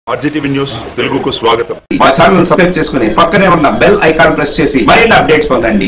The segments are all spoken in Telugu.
ఆర్జీటీవీ న్యూస్ తెలుగుకు స్వాగతం మా ఛానల్ సబ్స్క్రైబ్ చేసుకుని పక్కనే ఉన్న బెల్ ఐకాన్ ప్రెస్ చేసి మరిన్ని అప్డేట్స్ పొందండి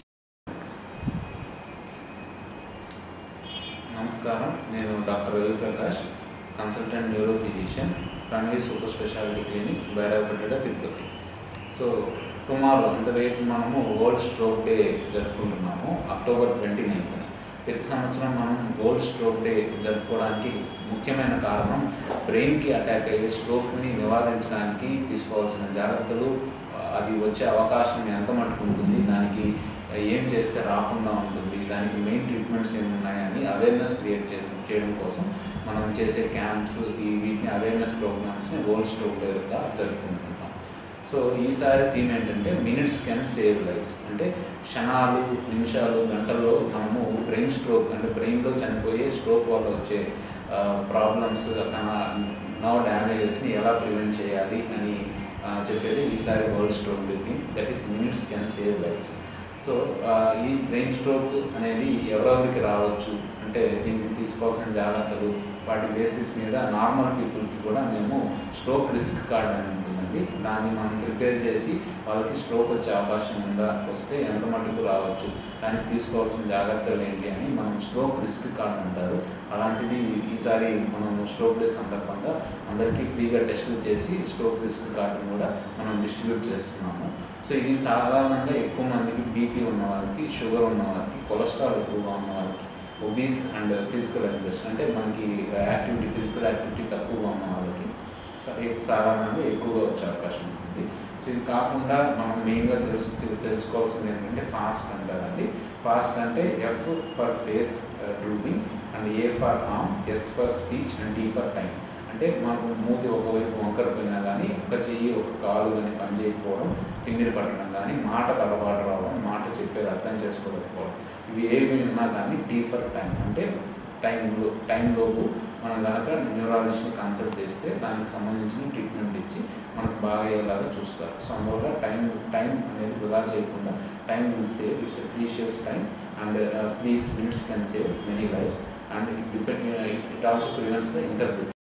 నమస్కారం నేను doctor Ravi Prakash consultant neuro physician Ranveer super speciality clinics Bairapeta Tirupati so tomorrow అంటే రేపు మనము వరల్డ్ స్ట్రోక్ డే జరుపుకుంటున్నాము అక్టోబర్ ట్వంటీ నైన్త్న ప్రతి సంవత్సరం మనం వరల్డ్ స్ట్రోక్ డే జరుపుకోవడానికి ముఖ్యమైన కారణం బ్రెయిన్కి అటాక్ అయ్యే స్ట్రోక్ని నివారించడానికి తీసుకోవాల్సిన జాగ్రత్తలు అది వచ్చే అవకాశం ఎంత మటుకు ఉంటుంది దానికి ఏం చేస్తే రాకుండా ఉంటుంది దానికి మెయిన్ ట్రీట్మెంట్స్ ఏమి ఉన్నాయని అవేర్నెస్ క్రియేట్ చే చేయడం కోసం మనం చేసే క్యాంప్స్ ఈ వీటిని అవేర్నెస్ ప్రోగ్రామ్స్ని వరల్డ్ స్ట్రోక్ డేగా జరుపుకుంటున్నాం సో ఈసారి థీమ్ ఏంటంటే మినిట్స్ కెన్ సేవ్ లైఫ్స్ అంటే క్షణాలు నిమిషాలు గంటల్లో మనము బ్రెయిన్ స్ట్రోక్ అంటే బ్రెయిన్లో చనిపోయే స్ట్రోక్ వల్ల వచ్చే ప్రాబ్లమ్స్ నవ్ డ్యామేజెస్ని ఎలా ప్రివెంట్ చేయాలి అని ఆ, చెప్పేది ఈసారి world stroke day theme that is minutes can save lives so ఆ, ఈ బ్రెయిన్ స్ట్రోక్ అనేది ఎవరెవరికి రావచ్చు అంటే దీనికి తీసుకోవాల్సిన జాగ్రత్తలు వాటి బేసిస్ మీద నార్మల్ పీపుల్కి కూడా మేము స్ట్రోక్ రిస్క్ కార్డ్ అని ఉంటుందండి దాన్ని మనం ప్రిపేర్ చేసి వాళ్ళకి స్ట్రోక్ వచ్చే అవకాశం ఉందా వస్తే ఎంత మటుకు రావచ్చు దానికి తీసుకోవాల్సిన జాగ్రత్తలు ఏంటి అని మనం స్ట్రోక్ రిస్క్ కార్డ్ అంటారు అలాంటిది ఈసారి మనం స్ట్రోక్ డే సందర్భంగా అందరికీ ఫ్రీగా టెస్టులు చేసి స్ట్రోక్ రిస్క్ కార్డును కూడా మనం డిస్ట్రిబ్యూట్ చేస్తున్నాము సో ఇది సాధారణంగా ఎక్కువ మందికి బీపీ ఉన్న వాళ్ళకి షుగర్ ఉన్న వాళ్ళకి కొలెస్ట్రాల్ ఎక్కువగా ఉన్న వాళ్ళకి ఒబీస్ అండ్ ఫిజికల్ ఎక్సర్సైజ్ అంటే మనకి యాక్టివిటీ ఫిజికల్ యాక్టివిటీ తక్కువగా ఉన్న వాళ్ళకి స- ఎ- సాధారణంగా ఎక్కువగా వచ్చే అవకాశం ఉంటుంది సో ఇది కాకుండా మనం మెయిన్గా తెలుసు తెలు- తెలుసుకోవాల్సింది ఏంటంటే ఫాస్ట్ అంటారండి ఫాస్ట్ అంటే F for face drooping and A for arm S for speech and T for time అంటే మనకు మూతి ఒకవైపు వంకర పోయినా కానీ ఒక చెయ్యి ఒక కాలు కానీ పని చేయకపోవడం తిమ్మిరి పట్టడం కానీ మాట తడబాటు రావడం మాట చెప్పేది అర్థం చేసుకోలేకపోవడం ఇవి ఏమి ఉన్నా కానీ టీ ఫర్ టైం అంటే టైంలో టైంలోపు మనం కనుక న్యూరాలజిస్ట్ని కన్సల్ట్ చేస్తే దానికి సంబంధించిన ట్రీట్మెంట్ ఇచ్చి మనకు బాగా అయ్యేలాగా చూస్తారు సో అందువల్ల టైం టైం అనేది వృధా చేయకుండా time will save it's precious time and please minutes can save many life and it depend it also prevents the interview